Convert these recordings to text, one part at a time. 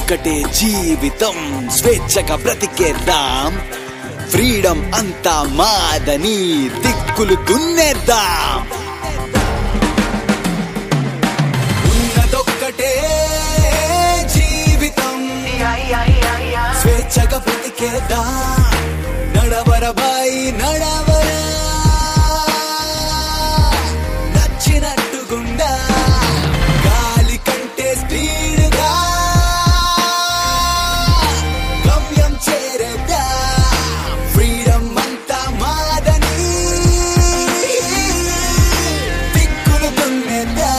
ఉన్నదొక్కటే జీవితం స్వేచ్ఛగా బ్రతికేద్దాం ఫ్రీడమ్ అంతా మాదని దిక్కులు దున్నేద్దాం ఉన్నదొక్కటే జీవితం స్వేచ్ఛగా బ్రతికేద్దాం నడవరబాయి నడవరా నచ్చినట్టుగుండా గాలి కంటే స్పీడ్గా గమ్యం చేరేద్దా ఫ్రీడమ్ అంతా మాదని దిక్కులు దున్నేద్దా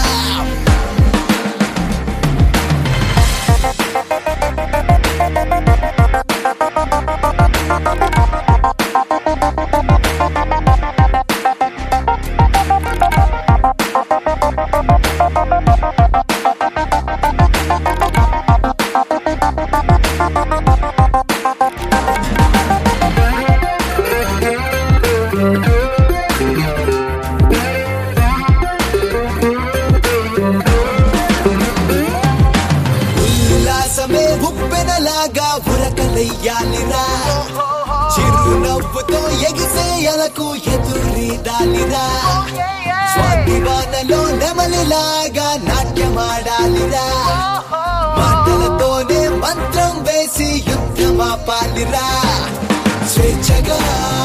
ఉల్లాసమే ఉప్పెనలాగా ఉరకలెయ్యాలిరా చిరునవ్వుతో ఎగిసేయలకు ఎదురీదాలిరా స్వాభిమానలో నెమలిలాగా నాట్యమాడాలిరా మాటలతోనే మంత్రం వేసి యుద్ధమాపాలిరా స్వేచ్ఛగా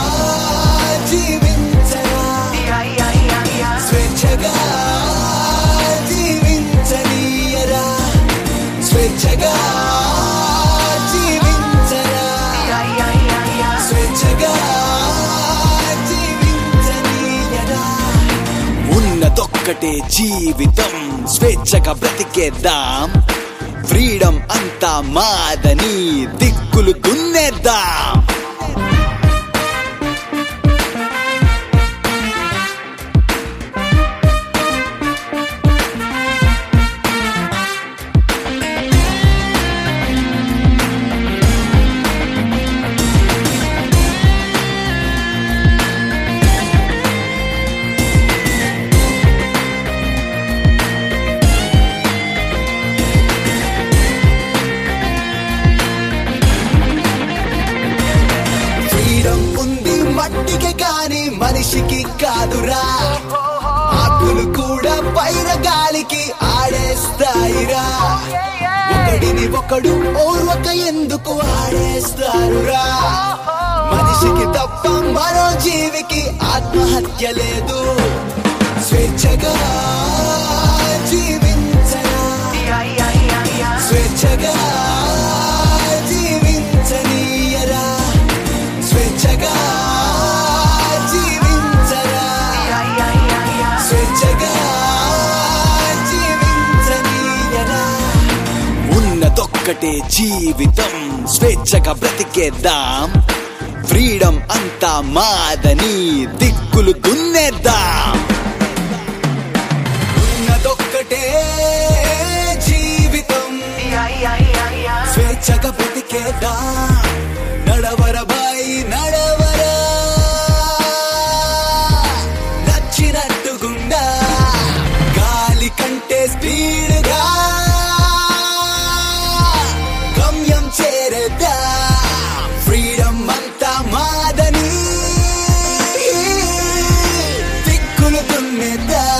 జీవించరా స్వేచ్ఛగా జీవించనీయరా స్వేచ్ఛగా జీవించరా స్వేచ్ఛగా జీవించనీయరా ఉన్నదొక్కటే జీవితం స్వేచ్ఛగా బ్రతికేద్దాం ఫ్రీడమ్ అంతా మాదని దిక్కులు దున్నేద్దాం ఫ్రీడమ్ ఉంది మట్టికి కాని మనిషికి కాదురా ఆకులు కూడా పైన గాలికి ఆడేస్తాయిరా ఒకడిని ఒకడు ఓర్వక ఎందుకు ఆడేస్తారురా మనిషికి తప్ప మరో జీవికి ఆత్మహత్య లేదు స్వేచ్ఛగా జీవించరా స్వేచ్ఛగా జీవించనీయరా స్వేచ్ఛగా జీవించరా స్వేచ్ఛగా జీవించనీయరా ఉన్నదొక్కటే జీవితం స్వేచ్ఛగా బ్రతికేద్దాం ఫ్రీడమ్ అంతా మాదని దిక్కులు దున్నేద్దాం ఉన్నదొక్కటే జీవితం స్వేచ్ఛగా బ్రతికేద్దాం నడవరబాయి నడవరా నచ్చినట్టుగుండా గాలి కంటే స్పీడ్గా గమ్యం చేరేద్దా ఫ్రీడమ్ అంతా మాదని దిక్కులు దున్నేద్దా